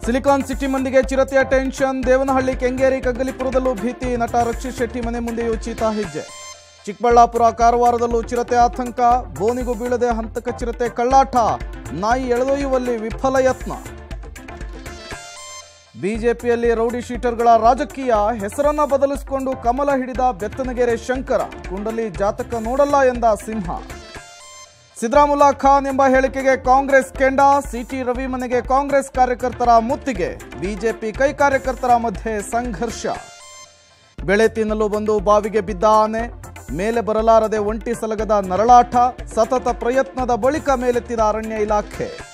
silicon city ಮಂದಿಗೆ ಚಿರತೆಯ tension Devanahalli Kengeri ಕಗ್ಗಲಿಪುರದಲ್ಲೂ ಭೀತಿ ನಟ ರಕ್ಷಿತ್ ಶೆಟ್ಟಿ ಮನೆ ಮುಂದೆಯೂ ಚೀತಾ ಹೆಜ್ಜೆ ಚಿಕ್ಕಬಳ್ಳಾಪುರ ಕಾರವಾರದಲ್ಲೂ ಚಿರತೆ ಆತಂಕ ಬೋನಿಗೂ ಬೀಳದೆ ಹಂತಕ ಚಿರತೆ ಕಳ್ಳಾಟ ನಾಯಿ ಎಳೆದೊಯ್ಯುವಲ್ಲಿ ವಿಫಲ ಯತ್ನ ಬಿಜೆಪಿಯಲ್ಲಿ ರೌಡಿ ಶೀಟರ್ಗಳ ರಾಜಕೀಯ ಹೆಸರನ್ನ ಬದಲಿಸಿಕೊಂಡು ಕಮಲ ಹಿಡಿದ ಬೆತ್ತನಗೆರೆ ಶಂಕರ ಕುಂಡಲಿ ಜಾತಕ ನೋಡಲ್ಲ ಎಂದ ಸಿಂಹ ಸಿದ್ದರಾಮುಲ್ಲಾ ಖಾನ್ ಎಂಬ ಹೇಳಿಕೆಗೆ ಕಾಂಗ್ರೆಸ್ ಕೆಂಡ ಸಿಟಿ ರವಿ ಮನೆಗೆ ಕಾಂಗ್ರೆಸ್ ಕಾರ್ಯಕರ್ತರ ಮುತ್ತಿಗೆ ಬಿಜೆಪಿ ಕೈ ಕಾರ್ಯಕರ್ತರ ಮಧ್ಯೆ ಸಂಘರ್ಷ ಬೆಳೆ ತಿನ್ನಲು ಬಂದು ಬಾವಿಗೆ ಬಿದ್ದ ಆನೆ ಮೇಲೆ ಬರಲಾರದೆ ಒಂಟಿ ಸಲಗದ ನರಳಾಟ ಸತತ ಪ್ರಯತ್ನದ ಬಳಿಕ ಮೇಲೆತ್ತಿದ ಅರಣ್ಯ ಇಲಾಖೆ